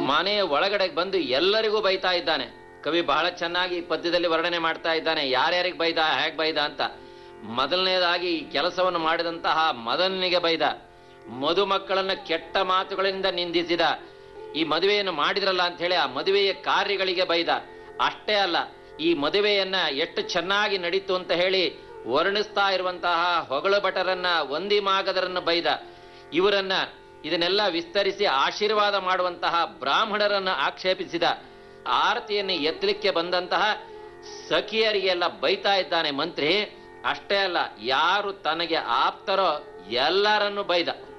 ಮನೆಯ ಒಳಗಡೆ ಬಂದು ಎಲ್ಲರಿಗೂ ಬೈತಾ ಇದ್ದಾನೆ ಕವಿ ಬಹಳ ಚೆನ್ನಾಗಿ ಈ ಪದ್ಯದಲ್ಲಿ ವರ್ಣನೆ ಮಾಡ್ತಾ ಇದ್ದಾನೆ ಯಾರ್ಯಾರಿಗೆ ಬೈದ ಹೇಗ್ ಬೈದ ಅಂತ ಮೊದಲನೇದಾಗಿ ಈ ಕೆಲಸವನ್ನು ಮಾಡಿದಂತಹ ಮದನಿಗೆ ಬೈದ ಮಧುಮಕ್ಕಳನ್ನ ಕೆಟ್ಟ ಮಾತುಗಳಿಂದ ನಿಂದಿಸಿದ ಈ ಮದುವೆಯನ್ನು ಮಾಡಿದ್ರಲ್ಲ ಅಂತ ಹೇಳಿ ಆ ಮದುವೆಯ ಕಾರ್ಯಗಳಿಗೆ ಬೈದ ಅಷ್ಟೇ ಅಲ್ಲ ಈ ಮದುವೆಯನ್ನ ಎಷ್ಟು ಚೆನ್ನಾಗಿ ನಡೀತು ಅಂತ ಹೇಳಿ ವರ್ಣಿಸ್ತಾ ಇರುವಂತಹ ಹೊಗಳು ಭಟರನ್ನ ವಂದಿ ಮಾಗದರನ್ನ ಬೈದ ಇವರನ್ನ ಇದನ್ನೆಲ್ಲ ವಿಸ್ತರಿಸಿ ಆಶೀರ್ವಾದ ಮಾಡುವಂತಹ ಬ್ರಾಹ್ಮಣರನ್ನ ಆಕ್ಷೇಪಿಸಿದ ಆರತಿಯನ್ನು ಎತ್ತಲಿಕ್ಕೆ ಬಂದಂತಹ ಸಖಿಯರಿಗೆಲ್ಲ ಬೈತಾ ಇದ್ದಾನೆ ಮಂತ್ರಿ ಅಷ್ಟೇ ಅಲ್ಲ ಯಾರು ತನಗೆ ಆಪ್ತರೋ ಎಲ್ಲರನ್ನು ಬೈದ